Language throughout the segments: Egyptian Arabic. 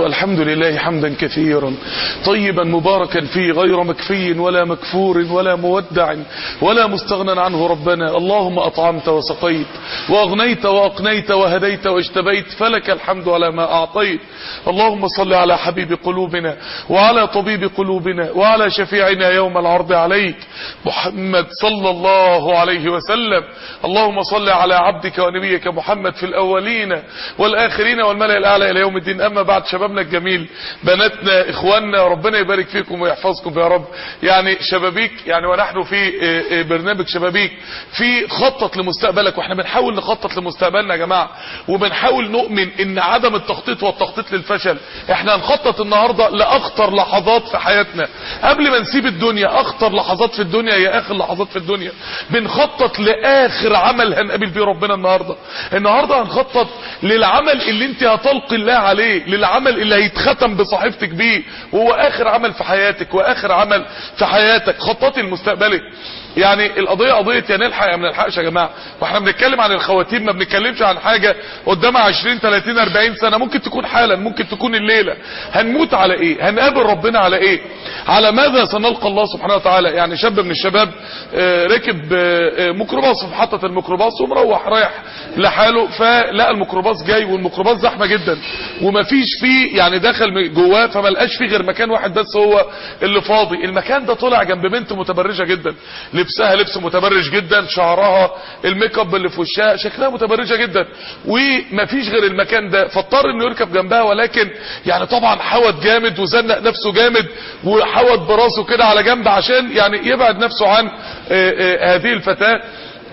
الحمد لله حمدا كثيرا طيبا مباركا فيه غير مكفي ولا مكفور ولا مودع ولا مستغنى عنه ربنا اللهم أطعمت وسقيت وأغنيت وأقنيت وهديت واجتبيت فلك الحمد على ما أعطيت اللهم صل على حبيب قلوبنا وعلى طبيب قلوبنا وعلى شفيعنا يوم العرض عليك محمد صلى الله عليه وسلم اللهم صل على عبدك ونبيك محمد في الأولين والآخرين والملأ الأعلى إلى يوم الدين أما بعد شبابنا الجميل بناتنا إخواننا ربنا يبارك فيكم ويحفظكم يا رب يعني شبابيك يعني ونحن في برنامج شبابيك في خطط لمستقبلك واحنا بنحاول نخطط لمستقبلنا يا جماعة وبنحاول نؤمن ان عدم التخطيط والتخطيط للفشل احنا هنخطط النهاردة لأخطر لحظات في حياتنا قبل ما نسيب الدنيا أخطر لحظات في الدنيا هي آخر لحظات في الدنيا بنخطط لآخر عمل هنقابل بيه ربنا النهاردة النهاردة هنخطط للعمل اللي انت هتلقي الله عليه للعمل اللي هيتختم بصحيفتك بيه وهو آخر عمل في حياتك وآخر عمل في حياتك خططي المستقبلي يعني القضية قضية يا نلحق يا ما نلحقش يا جماعة واحنا بنتكلم عن الخواتيم ما بنتكلمش عن حاجة قدامها 20 30 40 سنة ممكن تكون حالا ممكن تكون الليلة هنموت على ايه هنقابل ربنا على ايه على ماذا سنلقى الله سبحانه وتعالى يعني شاب من الشباب آه ركب آه ميكروباص في محطة الميكروباص ومروح رايح لحاله فلقى الميكروباص جاي والميكروباص زحمة جدا ومفيش فيه يعني دخل جواه فما لقاش فيه غير مكان واحد بس هو اللي فاضي المكان ده طلع جنب بنت متبرجة جدا لبسها لبس متبرج جدا شعرها الميك اب اللي في وشها شكلها متبرجه جدا ومفيش غير المكان ده فاضطر انه يركب جنبها ولكن يعني طبعا حوت جامد وزنق نفسه جامد وحوت براسه كده على جنب عشان يعني يبعد نفسه عن آآ آآ هذه الفتاه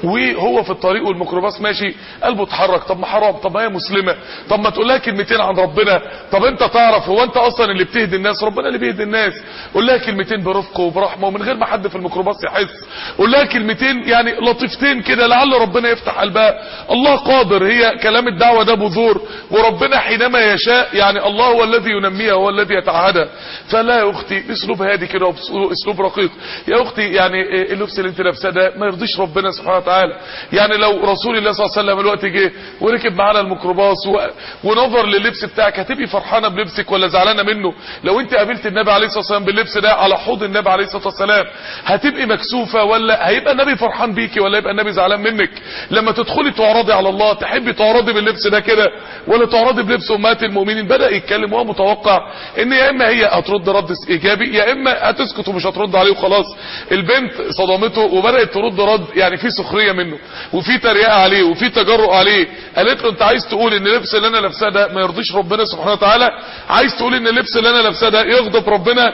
وهو في الطريق والميكروباص ماشي قلبه اتحرك طب ما حرام طب ما هي مسلمة طب ما تقول لها كلمتين عن ربنا طب انت تعرف هو انت اصلا اللي بتهدي الناس ربنا اللي بيهدي الناس قول لها كلمتين برفق وبرحمة ومن غير ما حد في الميكروباص يحس قول لها كلمتين يعني لطيفتين كده لعل ربنا يفتح قلبها الله قادر هي كلام الدعوة ده بذور وربنا حينما يشاء يعني الله هو الذي ينميها هو الذي يتعهدها فلا يا اختي اسلوب هادي كده اسلوب رقيق يا اختي يعني اللبس اللي انت لابساه ده ما يرضيش ربنا سبحانه وتعالى يعني لو رسول الله صلى الله عليه وسلم الوقت جه وركب معانا الميكروباص و... ونظر للبس بتاعك هتبقي فرحانه بلبسك ولا زعلانه منه لو انت قابلت النبي عليه الصلاه والسلام باللبس ده على حوض النبي عليه الصلاه والسلام هتبقي مكسوفه ولا هيبقى النبي فرحان بيكي ولا يبقى النبي زعلان منك لما تدخلي تعرضي على الله تحبي تعرضي باللبس ده كده ولا تعرضي بلبس امهات المؤمنين بدا يتكلم وهو متوقع ان يا اما هي هترد رد ايجابي يا اما هتسكت ومش هترد عليه وخلاص البنت صدمته وبدات ترد رد يعني في سخريه منه وفي تريقه عليه وفي تجرؤ عليه قالت له انت عايز تقول ان اللبس اللي انا لابساه ده ما يرضيش ربنا سبحانه وتعالى عايز تقول ان اللبس اللي انا لابساه ده يغضب ربنا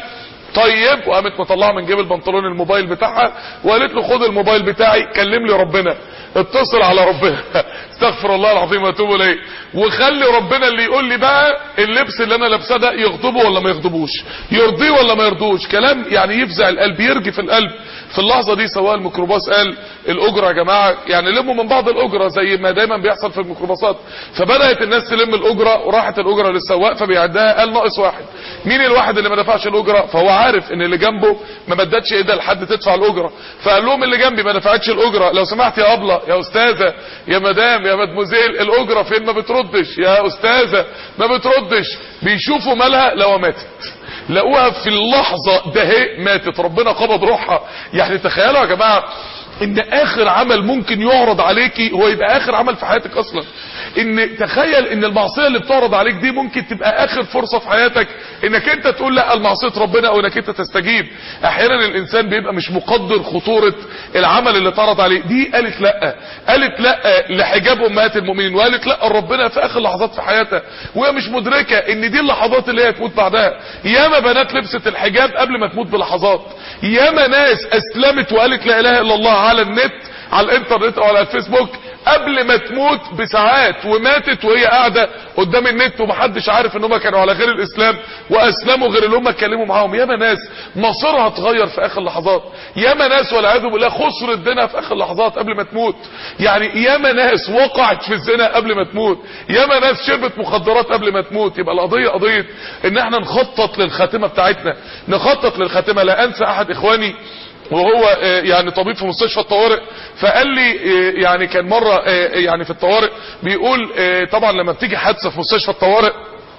طيب وقامت مطلعه من جيب البنطلون الموبايل بتاعها وقالت له خد الموبايل بتاعي كلم لي ربنا اتصل على ربنا استغفر الله العظيم واتوب اليه وخلي ربنا اللي يقول لي بقى اللبس اللي انا لابساه ده يغضبه ولا ما يغضبوش يرضيه ولا ما يرضوش كلام يعني يفزع القلب يرجف القلب في اللحظه دي سواء الميكروباص قال الاجره يا جماعه يعني لموا من بعض الاجره زي ما دايما بيحصل في الميكروباصات فبدات الناس تلم الاجره وراحت الاجره للسواق فبيعدها قال ناقص واحد مين الواحد اللي ما دفعش الاجره فهو عارف ان اللي جنبه ما مدتش ايدها لحد تدفع الاجره فقال لهم اللي جنبي ما دفعتش الاجره لو سمحت يا ابله يا استاذه يا مدام يا مدموزيل الاجره فين ما بتردش يا استاذه ما بتردش بيشوفوا مالها لو ماتت لقوها في اللحظه ده هي ماتت ربنا قبض روحها يعني تخيلوا يا جماعه ان اخر عمل ممكن يعرض عليكي هو يبقى اخر عمل في حياتك اصلا ان تخيل ان المعصيه اللي بتعرض عليك دي ممكن تبقى اخر فرصه في حياتك انك انت تقول لا المعصيه ربنا او انك انت تستجيب احيانا الانسان بيبقى مش مقدر خطوره العمل اللي اتعرض عليه دي قالت لا قالت لا لحجاب امهات المؤمنين وقالت لا ربنا في اخر لحظات في حياتها وهي مش مدركه ان دي اللحظات اللي هي تموت بعدها ياما بنات لبست الحجاب قبل ما تموت بلحظات ياما ناس اسلمت وقالت لا اله الا الله على النت على الانترنت او على الفيسبوك قبل ما تموت بساعات وماتت وهي قاعده قدام النت ومحدش عارف ان هم كانوا على غير الاسلام واسلموا غير اللي هم اتكلموا معاهم ياما ناس مصيرها اتغير في اخر لحظات ياما ناس والعياذ بالله خسرت دينها في اخر لحظات قبل ما تموت يعني ياما ناس وقعت في الزنا قبل ما تموت ياما ناس شربت مخدرات قبل ما تموت يبقى القضيه قضيه ان احنا نخطط للخاتمه بتاعتنا نخطط للخاتمه لا انسى احد اخواني وهو يعني طبيب في مستشفى الطوارئ فقال لي يعني كان مرة يعني في الطوارئ بيقول طبعا لما بتيجي حادثة في مستشفى الطوارئ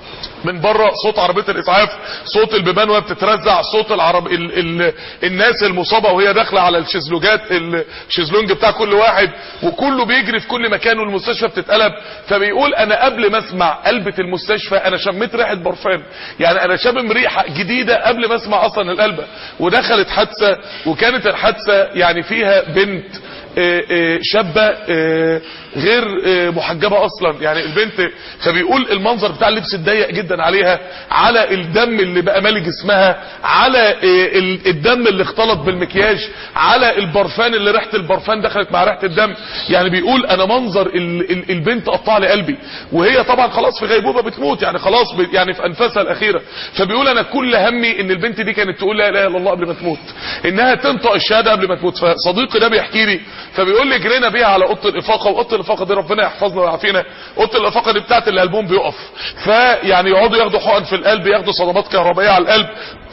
من بره صوت عربيه الاسعاف صوت البيبان وهي بتترزع صوت العرب ال ال الناس المصابه وهي داخله على الشيزلوجات الشيزلونج بتاع كل واحد وكله بيجري في كل مكان والمستشفى بتتقلب فبيقول انا قبل ما اسمع قلبه المستشفى انا شميت ريحه برفان يعني انا شامم ريحه جديده قبل ما اسمع اصلا القلبه ودخلت حادثه وكانت الحادثه يعني فيها بنت شابة غير محجبة اصلا يعني البنت فبيقول المنظر بتاع اللبس الضيق جدا عليها على الدم اللي بقى مالي جسمها على الدم اللي اختلط بالمكياج على البرفان اللي ريحه البرفان دخلت مع ريحه الدم يعني بيقول انا منظر البنت قطع لي قلبي وهي طبعا خلاص في غيبوبه بتموت يعني خلاص يعني في انفاسها الاخيره فبيقول انا كل همي ان البنت دي كانت تقول لا اله الا الله قبل ما تموت انها تنطق الشهاده قبل ما تموت فصديقي ده بيحكي لي فبيقول لي جرينا بيها على اوضه الافاقه واوضه الافاقه دي ربنا يحفظنا ويعافينا اوضه الافاقه دي بتاعت اللي قلبهم بيقف فيعني يقعدوا ياخدوا حقن في القلب ياخدوا صدمات كهربائيه على القلب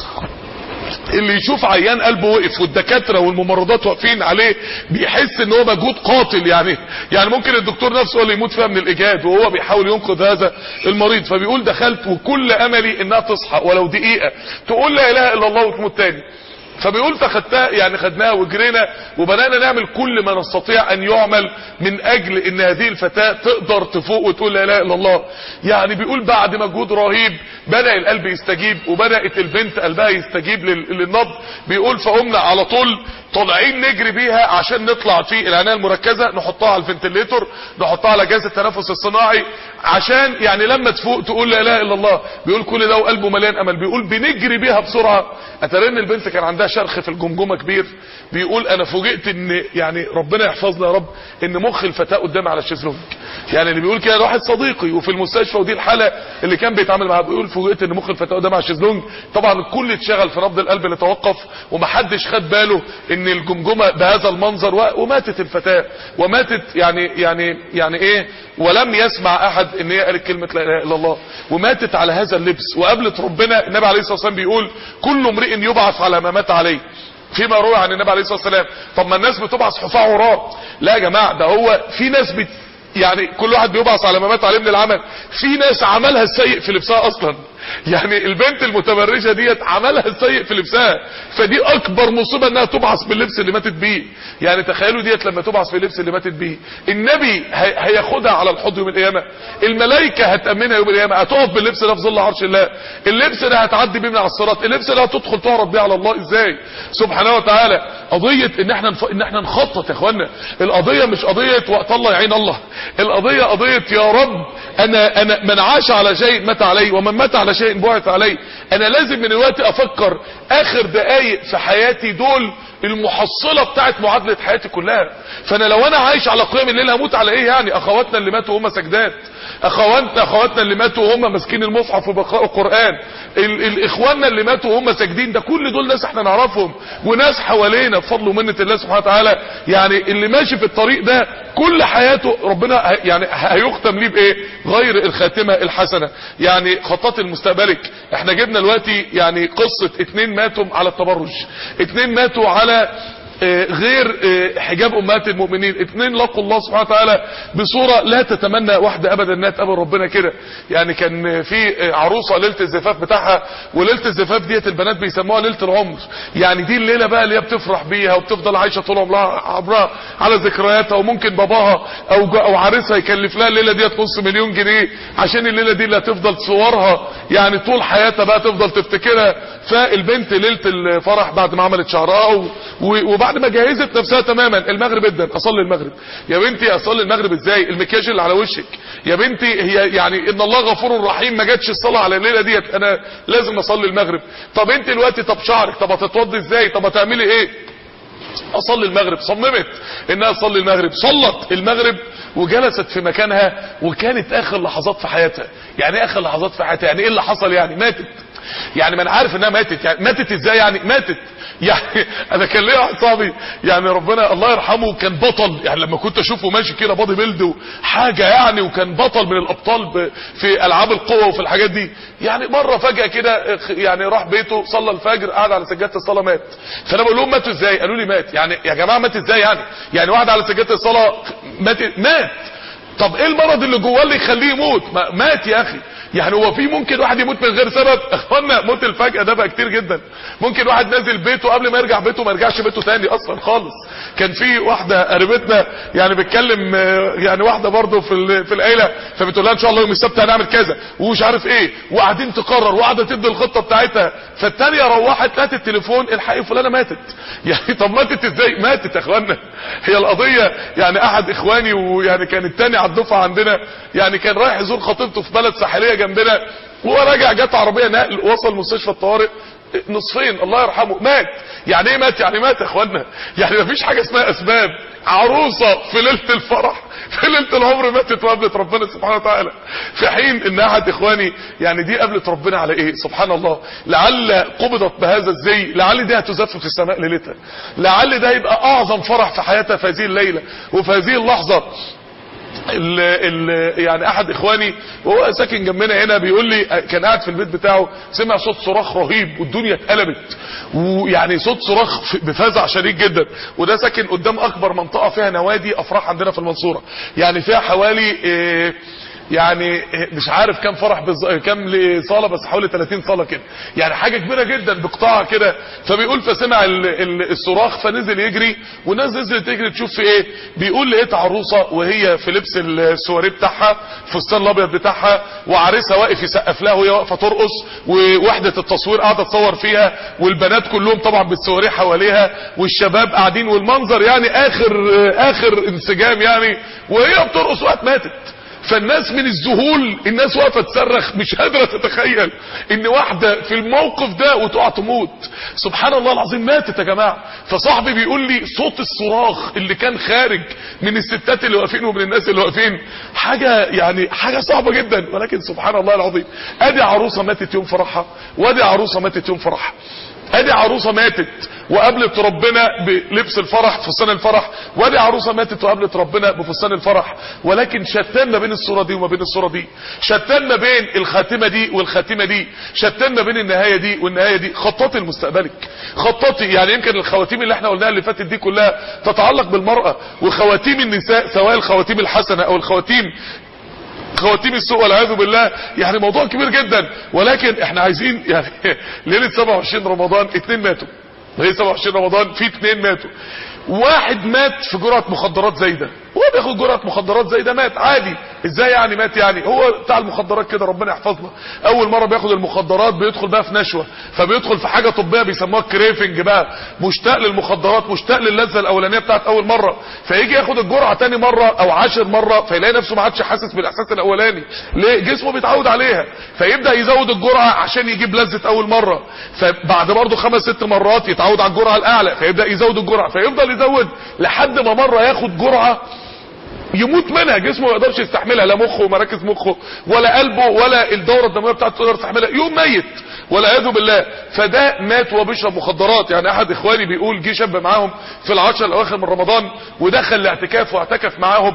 اللي يشوف عيان قلبه وقف والدكاتره والممرضات واقفين عليه بيحس ان هو مجهود قاتل يعني يعني ممكن الدكتور نفسه هو اللي يموت فيها من الاجهاد وهو بيحاول ينقذ هذا المريض فبيقول دخلت وكل املي انها تصحى ولو دقيقه تقول لا اله الا الله وتموت تاني فبيقول فخدتها يعني خدناها وجرينا وبدانا نعمل كل ما نستطيع ان يعمل من اجل ان هذه الفتاة تقدر تفوق وتقول لا اله الا الله يعني بيقول بعد مجهود رهيب بدأ القلب يستجيب وبدأت البنت قلبها يستجيب للنبض بيقول فقمنا على طول طالعين نجري بيها عشان نطلع في العنايه المركزه نحطها على الفنتليتور نحطها على جهاز التنفس الصناعي عشان يعني لما تفوق تقول لا اله الا الله بيقول كل ده وقلبه مليان امل بيقول بنجري بيها بسرعه اتاري ان البنت كان عندها شرخ في الجمجمه كبير بيقول انا فوجئت ان يعني ربنا يحفظنا يا رب ان مخ الفتاه قدامي على الشيزلونج يعني اللي بيقول كده واحد صديقي وفي المستشفى ودي الحاله اللي كان بيتعامل معاها بيقول فوجئت ان مخ الفتاه قدامي على الشيزلونج طبعا الكل اتشغل في نبض القلب اللي توقف ومحدش خد باله ان الجمجمه بهذا المنظر وماتت الفتاه وماتت يعني يعني يعني ايه ولم يسمع احد ان هي قالت كلمه لا اله الا الله وماتت على هذا اللبس وقابلت ربنا النبي عليه الصلاه والسلام بيقول كل امرئ يبعث على ما مات عليه فيما روى عن النبي عليه الصلاه والسلام طب ما الناس بتبعث حفاة عراة لا يا جماعه ده هو في ناس بت يعني كل واحد بيبعث على ما مات عليه من العمل في ناس عملها السيء في لبسها اصلا يعني البنت المتبرجه ديت عملها السيء في لبسها فدي اكبر مصيبه انها تبعث باللبس اللي ماتت بيه يعني تخيلوا ديت لما تبعث في اللبس اللي ماتت بيه النبي هياخدها على الحوض يوم القيامه الملائكه هتامنها يوم القيامه هتقف باللبس ده في ظل عرش الله اللبس ده هتعدي بيه من على الصراط اللبس ده هتدخل تعرض بيه على الله ازاي سبحانه وتعالى قضيه ان احنا نف... ان احنا نخطط يا اخوانا القضيه مش قضيه وقت الله يعين الله القضيه قضيه يا رب انا انا من عاش على شيء مات عليه ومن مات على شيء بعث عليه انا لازم من الوقت افكر اخر دقايق في حياتي دول المحصلة بتاعت معادلة حياتي كلها فانا لو انا عايش على قيام الليل هموت على ايه يعني اخواتنا اللي ماتوا هم سجدات اخواتنا اخواتنا اللي ماتوا هم ماسكين المصحف وبيقرأوا القرآن ال الاخواننا اللي ماتوا هم ساجدين ده كل دول ناس احنا نعرفهم وناس حوالينا بفضل ومنة الله سبحانه وتعالى يعني اللي ماشي في الطريق ده كل حياته ربنا يعني هيختم ليه بايه غير الخاتمة الحسنة يعني خطات المستقبلك احنا جبنا دلوقتي يعني قصة اتنين ماتوا على التبرج اتنين ماتوا على غير حجاب امهات المؤمنين اتنين لقوا الله سبحانه وتعالى بصورة لا تتمنى واحدة ابدا انها تقابل ربنا كده يعني كان في عروسة ليلة الزفاف بتاعها وليلة الزفاف ديت البنات بيسموها ليلة العمر يعني دي الليلة بقى اللي هي بتفرح بيها وبتفضل عايشة طول عمرها عبرها على ذكرياتها وممكن باباها او او عريسها يكلف لها الليلة ديت نص مليون جنيه عشان الليلة دي اللي هتفضل صورها يعني طول حياتها بقى تفضل تفتكرها فالبنت ليلة الفرح بعد ما عملت شعرها وبعد بعد ما جهزت نفسها تماما المغرب ادن اصلي المغرب يا بنتي اصلي المغرب ازاي المكياج اللي على وشك يا بنتي هي يعني ان الله غفور رحيم ما جاتش الصلاه على الليله ديت انا لازم اصلي المغرب طب انت دلوقتي طب شعرك طب هتتوضي ازاي طب هتعملي ايه اصلي المغرب صممت انها تصلي المغرب صلت المغرب وجلست في مكانها وكانت اخر لحظات في حياتها يعني ايه اخر لحظات في حياتها يعني ايه اللي حصل يعني ماتت يعني ما انا عارف انها ماتت يعني ماتت ازاي يعني ماتت يعني انا كان ليا واحد صاحبي يعني ربنا الله يرحمه كان بطل يعني لما كنت اشوفه ماشي كده بادي بيلد حاجه يعني وكان بطل من الابطال في العاب القوه وفي الحاجات دي يعني مره فجاه كده يعني راح بيته صلى الفجر قعد على سجاده الصلاه مات فانا بقول لهم ماتوا ازاي قالوا لي مات يعني يا جماعه مات ازاي يعني يعني واحد على سجاده الصلاه مات مات طب ايه المرض اللي جواه اللي يخليه يموت مات يا اخي يعني هو في ممكن واحد يموت من غير سبب اخوانا موت الفجأة ده بقى كتير جدا ممكن واحد نازل بيته قبل ما يرجع بيته ما يرجعش بيته تاني اصلا خالص كان في واحدة قريبتنا يعني بتكلم آه، يعني واحدة برضه في ال- في العيلة فبتقول لها ان شاء الله يوم السبت هنعمل كذا ومش عارف ايه وقاعدين تقرر وقاعده تدي الخطه بتاعتها فالتانيه روحت لقت التليفون الحقيقه فلانه ماتت يعني طب ماتت ازاي ماتت يا اخوانا هي القضيه يعني احد اخواني ويعني كان التاني على الدفعه عندنا يعني كان رايح يزور خطيبته في بلد ساحليه جنبنا وهو راجع جت عربيه نقل وصل مستشفى الطوارئ نصفين الله يرحمه مات يعني ايه مات يعني مات يا اخوانا يعني مفيش حاجه اسمها اسباب عروسه في ليله الفرح في ليله العمر ماتت وقابلت ربنا سبحانه وتعالى في حين ان احد اخواني يعني دي قابلت ربنا على ايه سبحان الله لعل قبضت بهذا الزي لعل دي هتزف في السماء ليلتها لعل ده يبقى اعظم فرح في حياتها في هذه الليله وفي هذه اللحظه ال ال يعني احد اخواني وهو ساكن جنبنا هنا بيقول لي كان قاعد في البيت بتاعه سمع صوت صراخ رهيب والدنيا اتقلبت ويعني صوت صراخ في- بفزع شديد جدا وده ساكن قدام اكبر منطقه فيها نوادي افراح عندنا في المنصوره يعني فيها حوالي إيه يعني مش عارف كام فرح بز... كام صاله بس حوالي 30 صاله كده يعني حاجه كبيره جدا بقطاع كده فبيقول فسمع ال... ال... الصراخ فنزل يجري والناس نزلت تجري تشوف في ايه بيقول لقيت عروسه وهي في لبس السواريه بتاعها فستان الابيض بتاعها وعريسها واقف يسقف لها وهي واقفه ترقص ووحده التصوير قاعده تصور فيها والبنات كلهم طبعا بالسواريه حواليها والشباب قاعدين والمنظر يعني اخر اخر انسجام يعني وهي بترقص وقت ماتت فالناس من الذهول الناس واقفه تصرخ مش قادره تتخيل ان واحده في الموقف ده وتقع تموت سبحان الله العظيم ماتت يا جماعه فصاحبي بيقول لي صوت الصراخ اللي كان خارج من الستات اللي واقفين ومن الناس اللي واقفين حاجه يعني حاجه صعبه جدا ولكن سبحان الله العظيم ادي عروسه ماتت يوم فرحها وادي عروسه ماتت يوم فرحها ادي عروسه ماتت وقابلت ربنا بلبس الفرح فستان الفرح وادي عروسه ماتت وقابلت ربنا بفستان الفرح ولكن شتان ما بين الصوره دي وما بين الصوره دي شتان ما بين الخاتمه دي والخاتمه دي شتان ما بين النهايه دي والنهايه دي خططي لمستقبلك خططي يعني يمكن الخواتيم اللي احنا قلناها اللي فاتت دي كلها تتعلق بالمراه وخواتيم النساء سواء الخواتيم الحسنه او الخواتيم خواتيم السوء والعياذ بالله يعني موضوع كبير جدا ولكن احنا عايزين يعني ليله 27 رمضان اتنين ماتوا ليله 27 رمضان في اتنين ماتوا واحد مات في جرعه مخدرات زايده هو بياخد جرعه مخدرات زايده مات عادي ازاي يعني مات يعني هو بتاع المخدرات كده ربنا يحفظنا اول مره بياخد المخدرات بيدخل بقى في نشوه فبيدخل في حاجه طبيه بيسموها كريفنج بقى مشتاق للمخدرات مشتاق للذه الاولانيه بتاعت اول مره فيجي ياخد الجرعه تاني مره او عاشر مره فيلاقي نفسه ما عادش حاسس بالاحساس الاولاني ليه جسمه بيتعود عليها فيبدا يزود الجرعه عشان يجيب لذه اول مره فبعد برضه خمس ست مرات يتعود على الجرعه الاعلى فيبدا يزود الجرعه فيفضل يزود لحد ما مره ياخد جرعه يموت منها جسمه ما يقدرش يستحملها لا مخه ومراكز مخه ولا قلبه ولا الدوره الدمويه بتاعته تقدر تستحملها يوم ميت والعياذ بالله فده مات وهو بيشرب مخدرات يعني احد اخواني بيقول جه شاب معاهم في العشر الاواخر من رمضان ودخل الاعتكاف واعتكف معاهم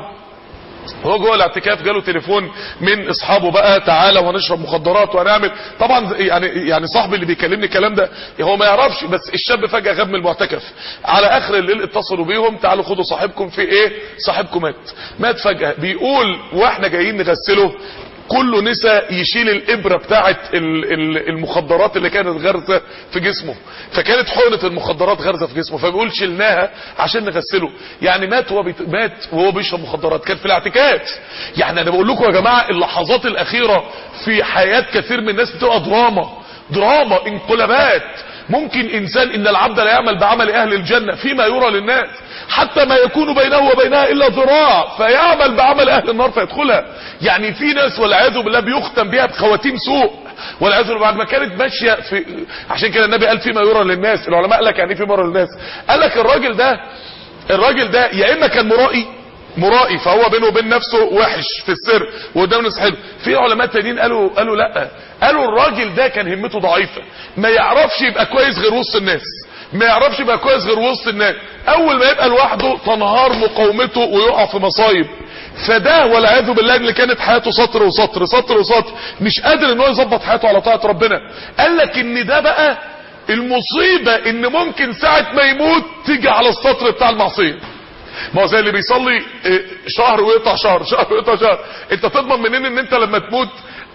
هو جوه الاعتكاف جاله تليفون من اصحابه بقى تعالى وهنشرب مخدرات وهنعمل طبعا يعني يعني صاحبي اللي بيكلمني الكلام ده هو ما يعرفش بس الشاب فجاه غاب من المعتكف على اخر الليل اتصلوا بيهم تعالوا خدوا صاحبكم في ايه صاحبكم مات مات فجاه بيقول واحنا جايين نغسله كله نسى يشيل الابره بتاعه ال- ال- المخدرات اللي كانت غارزه في جسمه فكانت حقنه المخدرات غارزه في جسمه فبيقول شلناها عشان نغسله يعني مات وهو بيت... مات وهو بيشرب مخدرات كان في الاعتكاف يعني انا بقول لكم يا جماعه اللحظات الاخيره في حياه كثير من الناس بتبقى دراما دراما انقلابات ممكن انسان ان العبد لا يعمل بعمل اهل الجنه فيما يرى للناس حتى ما يكون بينه وبينها الا ذراع فيعمل بعمل اهل النار فيدخلها يعني في ناس والعياذ بالله بيختم بيها بخواتيم سوء والعياذ بالله بعد ما كانت ماشيه في عشان كده النبي قال فيما يرى للناس العلماء قال لك يعني إيه فيما يرى للناس قال لك الراجل ده الراجل ده يا اما كان مرائي مرائي فهو بينه وبين نفسه وحش في السر وقدام الناس حلو في علماء تانيين قالوا قالوا لا قالوا الراجل ده كان همته ضعيفه ما يعرفش يبقى كويس غير وسط الناس ما يعرفش يبقى كويس غير وسط الناس اول ما يبقى لوحده تنهار مقاومته ويقع في مصايب فده والعياذ بالله اللي كانت حياته سطر وسطر سطر وسطر مش قادر ان هو يظبط حياته على طاعه ربنا قال لك ان ده بقى المصيبه ان ممكن ساعه ما يموت تيجي على السطر بتاع المعصيه ما هو زي اللي بيصلي إيه، شهر ويقطع شهر شهر ويقطع شهر انت تضمن منين ان انت لما تموت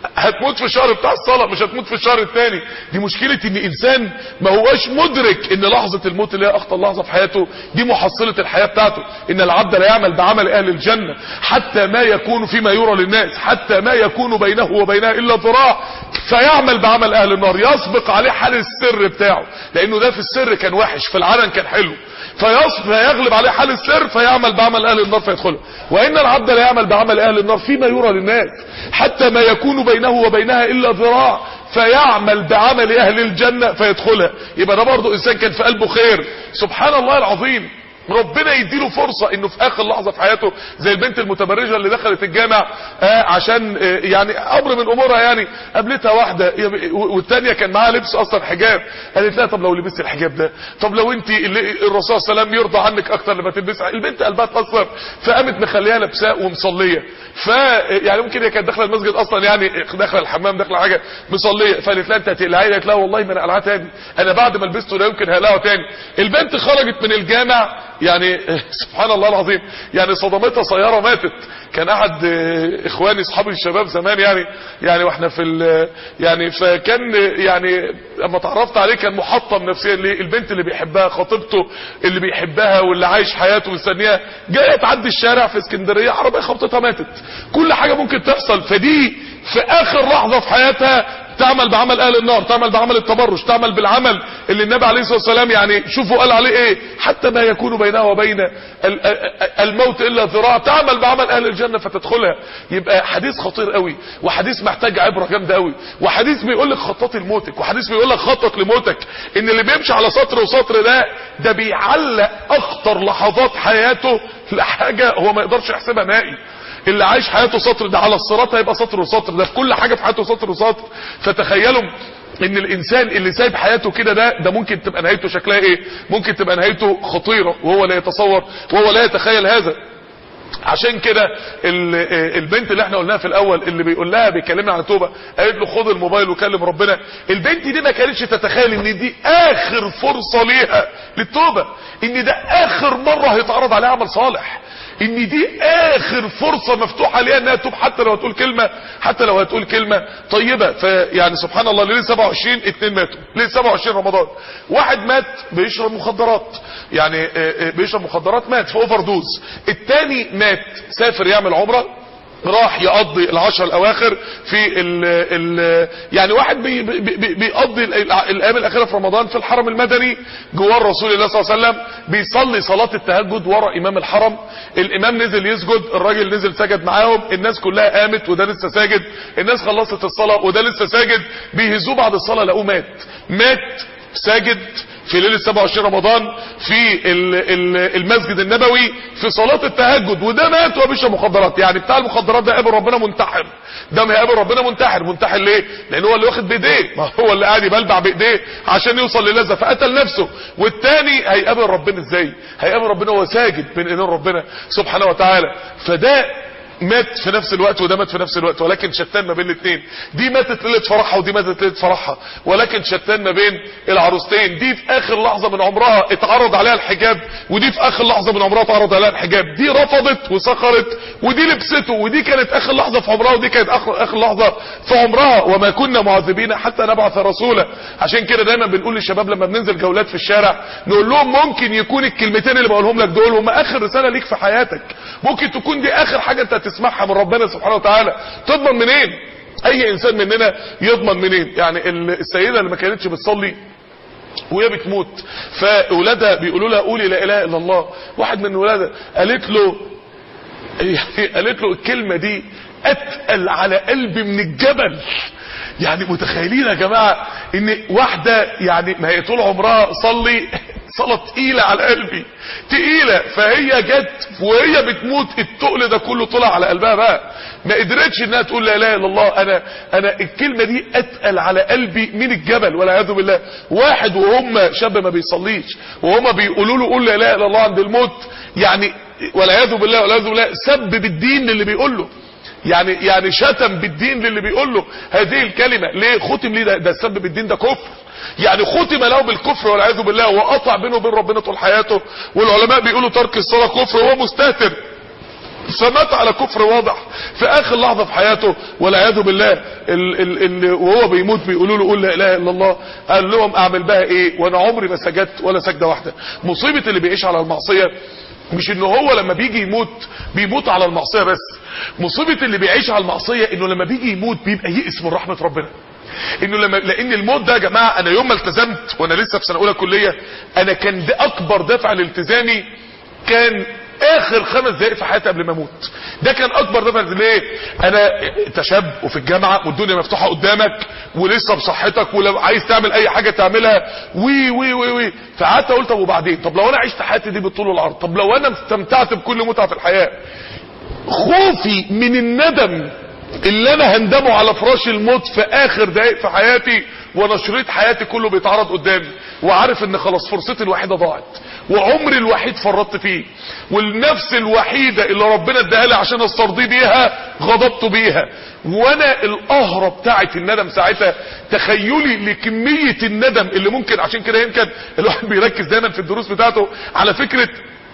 هتموت في الشهر بتاع الصلاة مش هتموت في الشهر الثاني دي مشكلة ان انسان ما هواش مدرك ان لحظة الموت اللي هي اخطر لحظة في حياته دي محصلة الحياة بتاعته ان العبد لا يعمل بعمل اهل الجنة حتى ما يكون فيما يرى للناس حتى ما يكون بينه وبينها الا ذراع فيعمل بعمل اهل النار يسبق عليه حال السر بتاعه لانه ده في السر كان وحش في العلن كان حلو فيصف فيغلب عليه حال السر فيعمل بعمل اهل النار فيدخلها وان العبد لا يعمل بعمل اهل النار فيما يرى للناس حتى ما يكون بينه وبينها الا ذراع فيعمل بعمل اهل الجنة فيدخلها يبقى ده برضه انسان كان في قلبه خير سبحان الله العظيم ربنا يديله فرصة انه في اخر لحظة في حياته زي البنت المتبرجة اللي دخلت الجامع آه عشان آه يعني امر من امورها يعني قابلتها واحدة والتانية كان معاها لبس اصلا حجاب قالت لها طب لو لبست الحجاب ده طب لو انت الرسول صلى الله عليه وسلم يرضى عنك اكتر لما تلبسها البنت قلبها اتأثر فقامت مخليها لابساه ومصلية ف يعني ممكن هي كانت داخله المسجد اصلا يعني داخله الحمام داخله حاجه مصليه فقالت لها انت هتقلعي قالت لها والله ما انا قلعها تاني انا بعد ما لبسته لا يمكن هقلعه تاني البنت خرجت من الجامع يعني سبحان الله العظيم يعني صدمتها سياره ماتت كان احد اخواني اصحابي الشباب زمان يعني يعني واحنا في يعني فكان يعني اما تعرفت عليه كان محطم نفسيا ليه البنت اللي بيحبها خطيبته اللي بيحبها واللي عايش حياته مستنيها جايه تعدي الشارع في اسكندريه عربيه خبطتها ماتت كل حاجه ممكن تحصل فدي في اخر لحظه في حياتها تعمل بعمل اهل النار تعمل بعمل التبرج تعمل بالعمل اللي النبي عليه الصلاه والسلام يعني شوفوا قال عليه ايه حتى ما يكون بينها وبين الموت الا ذراع تعمل بعمل اهل الجنه فتدخلها يبقى حديث خطير قوي وحديث محتاج عبره جامده قوي وحديث بيقول لك خطط لموتك وحديث بيقول لك خطط لموتك ان اللي بيمشي على سطر وسطر ده ده بيعلق اخطر لحظات حياته لحاجه هو ما يقدرش يحسبها نهائي اللي عايش حياته سطر ده على الصراط هيبقى سطر وسطر ده في كل حاجة في حياته سطر وسطر فتخيلوا ان الانسان اللي سايب حياته كده ده ده ممكن تبقى نهايته شكلها ايه ممكن تبقى نهايته خطيرة وهو لا يتصور وهو لا يتخيل هذا عشان كده البنت اللي احنا قلناها في الاول اللي بيقول لها بيكلمنا عن توبه قالت له خد الموبايل وكلم ربنا البنت دي ما كانتش تتخيل ان دي اخر فرصه ليها للتوبه ان ده اخر مره هيتعرض عليها عمل صالح ان دي اخر فرصة مفتوحة ليها انها تتوب حتى لو هتقول كلمة حتى لو هتقول كلمة طيبة فيعني سبحان الله ليلة 27 اتنين ماتوا ليلة 27 رمضان واحد مات بيشرب مخدرات يعني بيشرب مخدرات مات في اوفر دوز التاني مات سافر يعمل عمره راح يقضي العشر الاواخر في ال ال يعني واحد بي بي بيقضي الايام الاخيره في رمضان في الحرم المدني جوار رسول الله صلى الله عليه وسلم بيصلي صلاه التهجد ورا امام الحرم الامام نزل يسجد الراجل نزل سجد معاهم الناس كلها قامت وده لسه ساجد الناس خلصت الصلاه وده لسه ساجد بيهزوه بعد الصلاه لقوه مات مات ساجد في ليلة 27 رمضان في المسجد النبوي في صلاة التهجد وده مات وبيشرب مخدرات يعني بتاع المخدرات ده قابل ربنا منتحر ده ما يقابل ربنا منتحر منتحر ليه لان هو اللي واخد بايديه ما هو اللي قاعد يبلبع بايديه عشان يوصل للذة فقتل نفسه والتاني هيقابل ربنا ازاي هيقابل ربنا وهو ساجد بين ايدين ربنا سبحانه وتعالى فده مات في نفس الوقت وده مات في نفس الوقت ولكن شتان ما بين الاثنين دي ماتت ليله فرحها ودي ماتت ليله فرحها ولكن شتان ما بين العروستين دي في اخر لحظه من عمرها اتعرض عليها الحجاب ودي في اخر لحظه من عمرها اتعرض عليها الحجاب دي رفضت وسخرت ودي لبسته ودي كانت اخر لحظه في عمرها ودي كانت اخر اخر لحظه في عمرها وما كنا معذبين حتى نبعث رسولا عشان كده دايما بنقول للشباب لما بننزل جولات في الشارع نقول لهم ممكن يكون الكلمتين اللي بقولهم لك دول هم اخر رساله ليك في حياتك ممكن تكون دي اخر حاجه انت تسمعها من ربنا سبحانه وتعالى تضمن منين اي انسان مننا يضمن منين يعني السيدة اللي ما كانتش بتصلي وهي بتموت فاولادها بيقولوا لها قولي لا اله الا الله واحد من ولادها قالت له يعني قالت له الكلمة دي اتقل على قلبي من الجبل يعني متخيلين يا جماعة ان واحدة يعني ما هي طول عمرها صلي صلاة تقيلة على قلبي تقيلة فهي جت وهي بتموت التقل ده كله طلع على قلبها بقى ما قدرتش انها تقول لا اله الا الله انا انا الكلمة دي اتقل على قلبي من الجبل والعياذ بالله واحد وهم شاب ما بيصليش وهم بيقولوا له قول لا اله الا الله عند الموت يعني والعياذ بالله والعياذ بالله سب بالدين للي بيقول له يعني يعني شتم بالدين للي بيقول له هذه الكلمة ليه ختم ليه ده, ده السب بالدين ده كفر يعني ختم له بالكفر والعياذ بالله وقطع بينه وبين ربنا طول حياته والعلماء بيقولوا ترك الصلاة كفر وهو مستهتر فمات على كفر واضح في اخر لحظة في حياته والعياذ بالله ال ال ال وهو بيموت بيقولوا له قول لا اله الا الله قال لهم اعمل بها ايه وانا عمري ما سجدت ولا سجدة واحدة مصيبة اللي بيعيش على المعصية مش ان هو لما بيجي يموت بيموت على المعصية بس مصيبة اللي بيعيش على المعصية انه لما بيجي يموت بيبقى يئس من رحمة ربنا انه لما لان الموت ده يا جماعه انا يوم ما التزمت وانا لسه في سنه اولى كليه انا كان ده اكبر دافع لالتزامي كان اخر خمس دقائق في حياتي قبل ما اموت ده كان اكبر دافع ليه انا انت شاب وفي الجامعه والدنيا مفتوحه قدامك ولسه بصحتك ولو عايز تعمل اي حاجه تعملها وي وي وي وي فقعدت قلت طب وبعدين طب لو انا عشت حياتي دي بالطول والعرض طب لو انا استمتعت بكل متعه في الحياه خوفي من الندم اللي انا هندمه على فراش الموت في اخر دقايق في حياتي وانا شريط حياتي كله بيتعرض قدامي وعارف ان خلاص فرصتي الوحيده ضاعت وعمري الوحيد فرطت فيه والنفس الوحيده اللي ربنا اداها لي عشان استرضي بيها غضبت بيها وانا القهره بتاعت الندم ساعتها تخيلي لكميه الندم اللي ممكن عشان كده يمكن الواحد بيركز دايما في الدروس بتاعته على فكره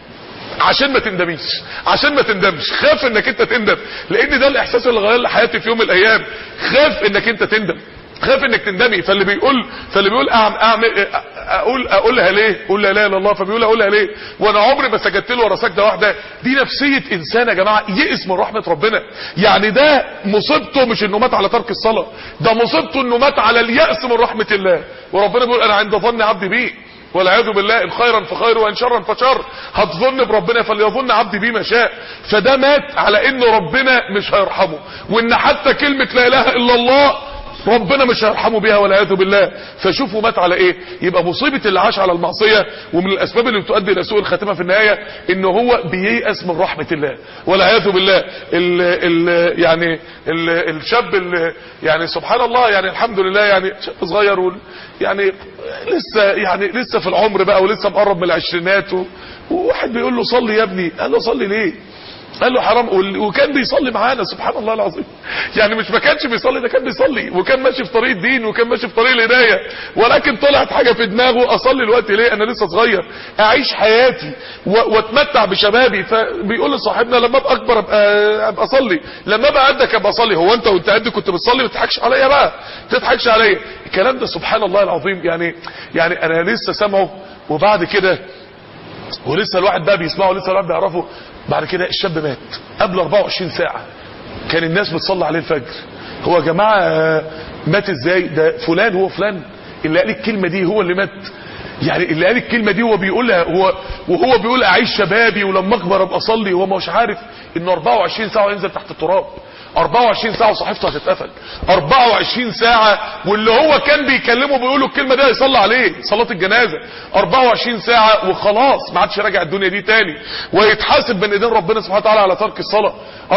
عشان ما تندميش عشان ما تندمش خاف انك انت تندم لان ده الاحساس اللي غير لي حياتي في يوم من الايام خاف انك انت تندم خاف انك تندمي فاللي بيقول فاللي بيقول أعم اعمل اقول اقولها ليه قول لا اله الا الله فبيقول اقولها ليه وانا عمري ما سجدت له ورا سجده واحده دي نفسيه انسان يا جماعه يئس من رحمه ربنا يعني ده مصيبته مش انه مات على ترك الصلاه ده مصيبته انه مات على الياس من رحمه الله وربنا بيقول انا عند ظن عبدي بي والعياذ بالله ان خيرا فخير وان شرا فشر هتظن بربنا فليظن عبدي بيه ما شاء فده مات على ان ربنا مش هيرحمه وان حتى كلمه لا اله الا الله ربنا مش هيرحمه بيها والعياذ بالله فشوفوا مات على ايه يبقى مصيبه اللي عاش على المعصيه ومن الاسباب اللي بتؤدي الى سوء الخاتمه في النهايه ان هو بييأس من رحمه الله والعياذ بالله ال ال يعني ال الشاب اللي يعني سبحان الله يعني الحمد لله يعني شاب صغير وال- يعني لسه يعني لسه في العمر بقى ولسه مقرب من العشرينات و- وواحد بيقول له صلي يا ابني قال له صلي ليه قال له حرام وال- وكان بيصلي معانا سبحان الله العظيم يعني مش ما كانش بيصلي ده كان بيصلي وكان ماشي في طريق الدين وكان ماشي في طريق الهدايه ولكن طلعت حاجه في دماغه اصلي الوقت ليه انا لسه صغير اعيش حياتي و- واتمتع بشبابي فبيقول لصاحبنا لما ابقى اكبر ابقى ابقى اصلي لما ابقى قدك ابقى اصلي هو انت وانت قد كنت بتصلي ما تضحكش عليا بقى ما تضحكش عليا الكلام ده سبحان الله العظيم يعني يعني انا لسه سامعه وبعد كده ولسه الواحد بقى بيسمعه ولسه الواحد بيعرفه بعد كده الشاب مات قبل 24 ساعة كان الناس بتصلي عليه الفجر هو يا جماعة آه، مات ازاي ده فلان هو فلان اللي قال الكلمة دي هو اللي مات يعني اللي قال الكلمة دي هو بيقولها هو وهو بيقول اعيش شبابي ولما اكبر ابقى اصلي هو مش عارف انه 24 ساعة ينزل تحت التراب 24 ساعة وصحيفته هتتقفل 24 ساعة واللي هو كان بيكلمه بيقول له الكلمة دي هيصلي عليه صلاة الجنازة 24 ساعة وخلاص ما عادش راجع الدنيا دي تاني ويتحاسب بين ايدين ربنا سبحانه وتعالى على ترك الصلاة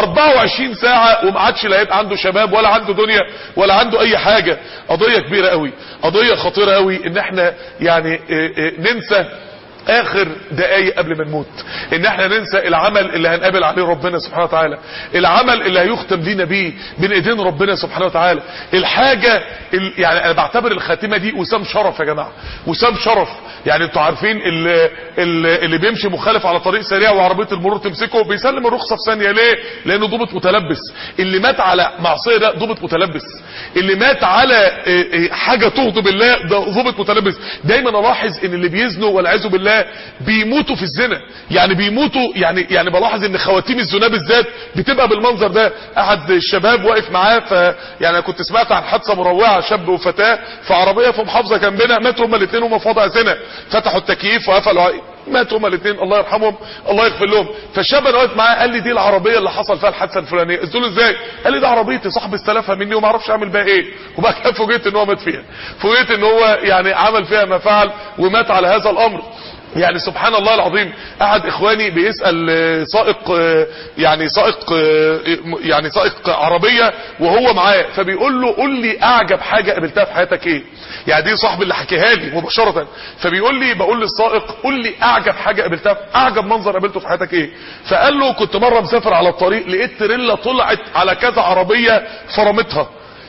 24 ساعة وما عادش لا يبقى عنده شباب ولا عنده دنيا ولا عنده اي حاجة قضية كبيرة قوي قضية خطيرة قوي ان احنا يعني اه، اه، ننسى اخر دقايق قبل ما نموت ان احنا ننسى العمل اللي هنقابل عليه ربنا سبحانه وتعالى العمل اللي هيختم لينا بيه بين ايدين ربنا سبحانه وتعالى الحاجة ال- يعني انا بعتبر الخاتمة دي وسام شرف يا جماعة وسام شرف يعني انتوا عارفين اللي, اللي, اللي بيمشي مخالف على طريق سريع وعربية المرور تمسكه بيسلم الرخصة في ثانية ليه لانه ضابط متلبس اللي مات على معصية ده ضابط متلبس اللي مات على اه، اه، حاجة تغضب الله ده ضابط متلبس دايما الاحظ ان اللي بيزنوا والعياذ بالله بيموتوا في الزنا يعني بيموتوا يعني يعني بلاحظ ان خواتيم الزنا بالذات بتبقى بالمنظر ده احد الشباب واقف معاه ف يعني انا كنت سمعت عن حادثه مروعه شاب وفتاه في عربيه في محافظه جنبنا ماتوا هما الاثنين وهم في وضع زنا فتحوا التكييف وقفلوا ع- ماتوا هما الاثنين الله يرحمهم الله يغفر لهم فالشاب انا واقف معاه قال لي دي العربيه اللي حصل فيها الحادثه الفلانيه قلت له ازاي قال لي ده عربيتي صاحبي استلفها مني وما اعرفش اعمل بيها ايه وبعد كده فوجئت ان هو مات فيها فوجئت ان هو يعني عمل فيها ما فعل ومات على هذا الامر يعني سبحان الله العظيم احد اخواني بيسأل آه، سائق آه، يعني سائق آه، يعني سائق عربية وهو معاه فبيقول له قول لي اعجب حاجة قابلتها في حياتك ايه يعني دي صاحبي اللي حكيها لي مباشرة فبيقول لي بقول للسائق قول لي اعجب حاجة قابلتها اعجب منظر قابلته في حياتك ايه فقال له كنت مرة مسافر على الطريق لقيت تريلا طلعت على كذا عربية فرمتها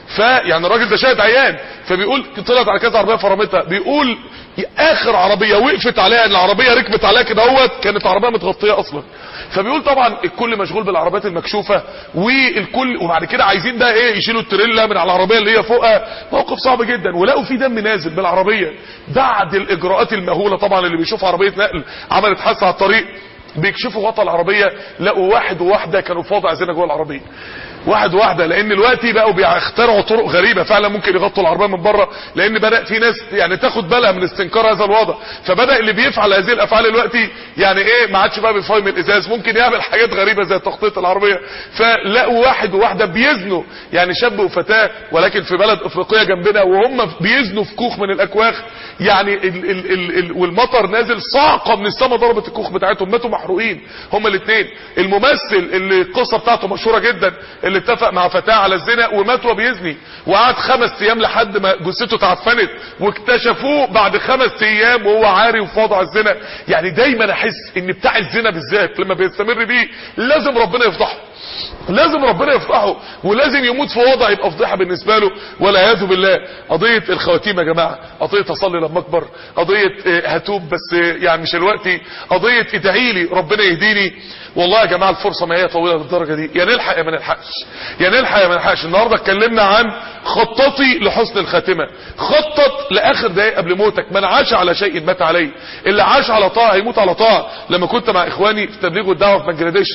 فيعني الراجل ده شاهد عيان فبيقول طلعت على كذا عربيه فرمتها بيقول اخر عربيه وقفت عليها ان العربيه ركبت عليها كده اهوت كانت عربيه متغطيه اصلا فبيقول طبعا الكل مشغول بالعربيات المكشوفه والكل وبعد كده عايزين بقى ايه يشيلوا التريلا من على العربيه اللي هي فوقها موقف صعب جدا ولقوا في دم نازل بالعربيه بعد الاجراءات المهوله طبعا اللي بيشوف عربيه نقل عملت حادثه على الطريق بيكشفوا غطا العربيه لقوا واحد وواحده كانوا في وضع زنا جوه العربيه واحد واحده لان دلوقتي بقوا بيخترعوا طرق غريبه فعلا ممكن يغطوا العربيه من بره لان بدا في ناس يعني تاخد بالها من استنكار هذا الوضع فبدا اللي بيفعل هذه الافعال دلوقتي يعني ايه ما عادش بقى بيفاهم الازاز ممكن يعمل حاجات غريبه زي تخطيط العربيه فلقوا واحد وواحده بيزنوا يعني شاب وفتاه ولكن في بلد افريقيه جنبنا وهم بيزنوا في كوخ من الاكواخ يعني ال ال ال ال والمطر نازل صاعقه من السماء ضربت الكوخ بتاعتهم ماتوا محروقين هم الاثنين الممثل اللي القصه بتاعته مشهوره جدا اللي اتفق مع فتاه على الزنا ومات وهو بيزني وقعد خمس ايام لحد ما جثته اتعفنت واكتشفوه بعد خمس ايام وهو عاري وفي وضع الزنا يعني دايما احس ان بتاع الزنا بالذات لما بيستمر بيه لازم ربنا يفضحه لازم ربنا يفضحه ولازم يموت في وضع يبقى فضيحه بالنسبه له والعياذ بالله قضيه الخواتيم يا جماعه قضيه اصلي لما اكبر قضيه هتوب بس يعني مش الوقت قضيه ادعي لي ربنا يهديني والله يا جماعه الفرصه ما هي طويله للدرجه دي يا نلحق يا ما نلحقش يا نلحق يا ما نلحقش النهارده اتكلمنا عن خططي لحسن الخاتمه خطط لاخر دقايق قبل موتك من عاش على شيء مات عليه اللي عاش على طاعه هيموت على طاعه لما كنت مع اخواني في تبليغ الدعوه في بنجلاديش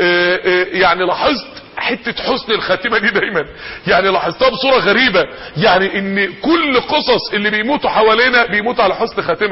يعني لاحظت حتة حسن الخاتمة دي دايما يعني لاحظتها بصورة غريبة يعني ان كل قصص اللي بيموتوا حوالينا بيموتوا على حسن خاتمة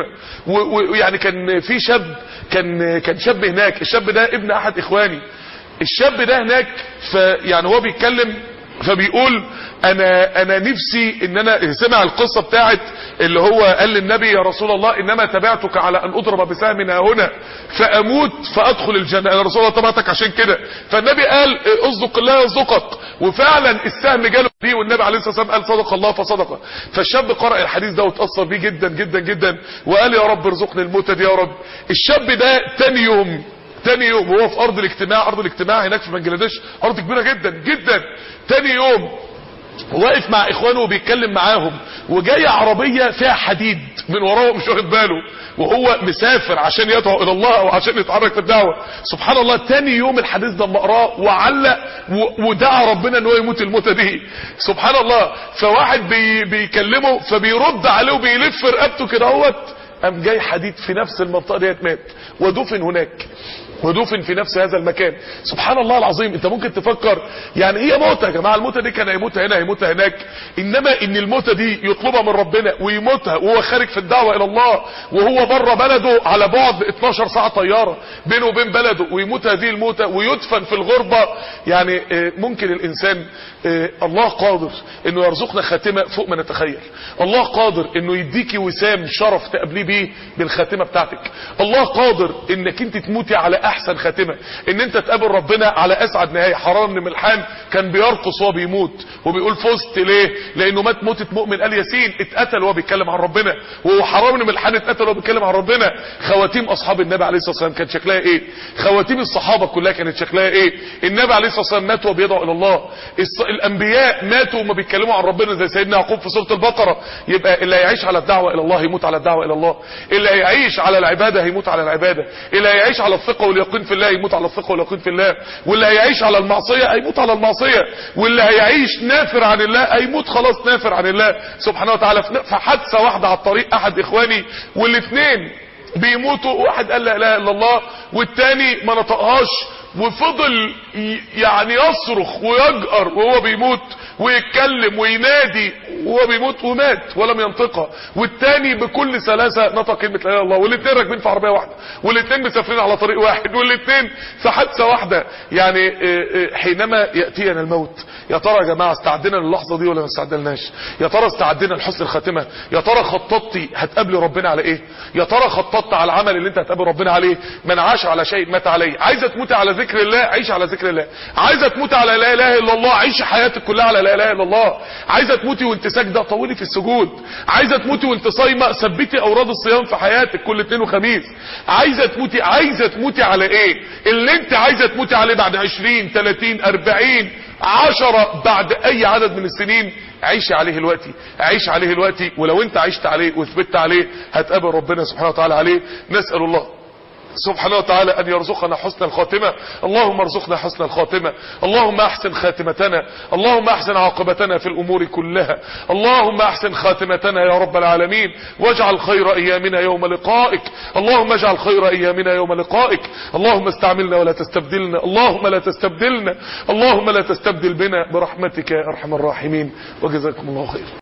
ويعني كان في شاب كان كان شاب هناك الشاب ده ابن احد اخواني الشاب ده هناك فيعني هو بيتكلم فبيقول انا انا نفسي ان انا سمع القصه بتاعت اللي هو قال للنبي يا رسول الله انما تبعتك على ان اضرب بسهم هنا فاموت فادخل الجنه انا رسول الله تبعتك عشان كده فالنبي قال اصدق الله يصدقك وفعلا السهم جاله دي والنبي عليه الصلاه والسلام قال صدق الله فصدق فالشاب قرأ الحديث ده واتاثر بيه جدا جدا جدا وقال يا رب ارزقني الموتة دي يا رب الشاب ده تاني يوم تاني يوم وهو في ارض الاجتماع ارض الاجتماع هناك في بنجلاديش ارض كبيره جدا جدا تاني يوم واقف مع اخوانه وبيتكلم معاهم وجايه عربيه فيها حديد من وراه مش واخد باله وهو مسافر عشان يدعو الى الله او عشان يتحرك في الدعوه سبحان الله تاني يوم الحديث ده لما قراه وعلق ودعا ربنا ان هو يموت الموته دي سبحان الله فواحد بي بيكلمه فبيرد عليه وبيلف رقبته كده اهوت قام جاي حديد في نفس المنطقه ديت مات ودفن هناك ودفن في نفس هذا المكان سبحان الله العظيم انت ممكن تفكر يعني هي موتة يا جماعة الموتة دي كان هيموتها هنا هيموتها هناك انما ان الموتة دي يطلبها من ربنا ويموتها وهو خارج في الدعوة الى الله وهو بره بلده على بعد 12 ساعة طيارة بينه وبين بلده ويموت هذه الموتة ويدفن في الغربة يعني ممكن الانسان الله قادر انه يرزقنا خاتمة فوق ما نتخيل الله قادر انه يديكي وسام شرف تقابليه بيه بالخاتمة بتاعتك الله قادر انك انت تموتي على احسن خاتمة ان انت تقابل ربنا على اسعد نهاية حرام بن ملحان كان بيرقص وهو بيموت وبيقول فزت ليه لانه مات موتة مؤمن قال ياسين اتقتل وهو بيتكلم عن ربنا وهو حرام بن ملحان اتقتل وهو بيتكلم عن ربنا خواتيم اصحاب النبي عليه الصلاة والسلام كانت شكلها ايه خواتيم الصحابة كلها كانت شكلها ايه النبي عليه الصلاة والسلام مات وهو بيدعو الى الله الانبياء ماتوا وما بيتكلموا عن ربنا زي سيدنا يعقوب في سورة البقرة يبقى اللي هيعيش على الدعوة الى الله يموت على الدعوة الى الله اللي هيعيش على العبادة هيموت على العبادة اللي هيعيش على الثقة واليقين في الله يموت على الثقة واليقين في الله واللي هيعيش على المعصية هيموت على المعصية واللي هيعيش نافر عن الله هيموت خلاص نافر عن الله سبحانه وتعالى في حادثة واحدة على الطريق احد اخواني والاثنين بيموتوا واحد قال لا اله الا الله والتاني ما نطقهاش وفضل يعني يصرخ ويجأر وهو بيموت ويتكلم وينادي وهو بيموت ومات ولم ينطقها والتاني بكل سلاسة نطق كلمة لا اله الا الله والاثنين راكبين في عربية واحدة والاثنين مسافرين على طريق واحد والاثنين في حادثة واحدة يعني حينما يأتينا الموت يا ترى يا جماعة استعدنا للحظة دي ولا ما استعدلناش يا ترى استعدنا لحسن الخاتمة يا ترى خططتي هتقابلي ربنا على ايه يا ترى خططت على العمل اللي انت هتقابل ربنا عليه من عاش على شيء مات عليه عايزة تموت على ذكر الله عيش على ذكر الله عايزة تموت على لا اله الا الله عيش حياتك كلها على لا اله الا الله عايزة تموتي وانت ساجده طولي في السجود عايزة تموتي وانت صايمة ثبتي اوراد الصيام في حياتك كل اثنين وخميس عايزة تموتي عايزة تموتي على ايه اللي انت عايزة تموتي عليه بعد 20 30 40 عشرة بعد اي عدد من السنين عيش عليه الوقتي عيش عليه الوقتي ولو انت عشت عليه وثبت عليه هتقابل ربنا سبحانه وتعالى عليه نسأل الله سبحانه وتعالى أن يرزقنا حسن الخاتمة اللهم ارزقنا حسن الخاتمة اللهم أحسن خاتمتنا اللهم أحسن عاقبتنا في الأمور كلها اللهم أحسن خاتمتنا يا رب العالمين واجعل خير أيامنا يوم لقائك اللهم اجعل خير أيامنا يوم لقائك اللهم استعملنا ولا تستبدلنا اللهم لا تستبدلنا اللهم لا تستبدل بنا برحمتك يا أرحم الراحمين وجزاكم الله خير